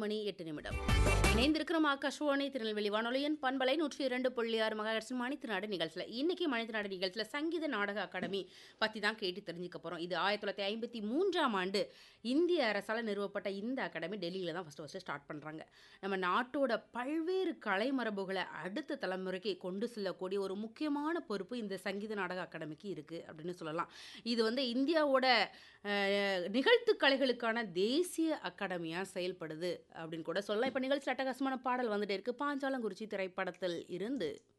மணி எட்டு நிமிடம் இணைந்திருக்கிறோம் ஆகாஷ்வாணி திருநெல்வேலி வானொலியின் பண்பலை நூற்றி இரண்டு புள்ளி ஆறு மகாஹெர்ட்ஸ் மணித்திருநாடு நிகழ்ச்சியில் இன்னைக்கு மணித்திருநாடு நிகழ்ச்சியில் சங்கீத நாடக அகாடமி பற்றி தான் கேட்டு தெரிஞ்சுக்க போகிறோம் இது ஆயிரத்தி தொள்ளாயிரத்தி ஐம்பத்தி மூன்றாம் ஆண்டு இந்திய அரசால் நிறுவப்பட்ட இந்த அகாடமி டெல்லியில் தான் ஃபஸ்ட்டு ஃபஸ்ட்டு ஸ்டார்ட் பண்ணுறாங்க நம்ம நாட்டோட பல்வேறு கலை மரபுகளை அடுத்த தலைமுறைக்கு கொண்டு செல்லக்கூடிய ஒரு முக்கியமான பொறுப்பு இந்த சங்கீத நாடக அகாடமிக்கு இருக்குது அப்படின்னு சொல்லலாம் இது வந்து இந்தியாவோட அஹ், நிகழ்த்து கலைகளுக்கான தேசிய அகாடமியாக செயல்படுது அப்படின்னு கூட சொல்லலாம் இப்போ நிகழ்ச்சி அட்டகாசமான பாடல் வந்துட்டே இருக்கு பாஞ்சாலங்குறிச்சி திரைப்படத்தில் இருந்து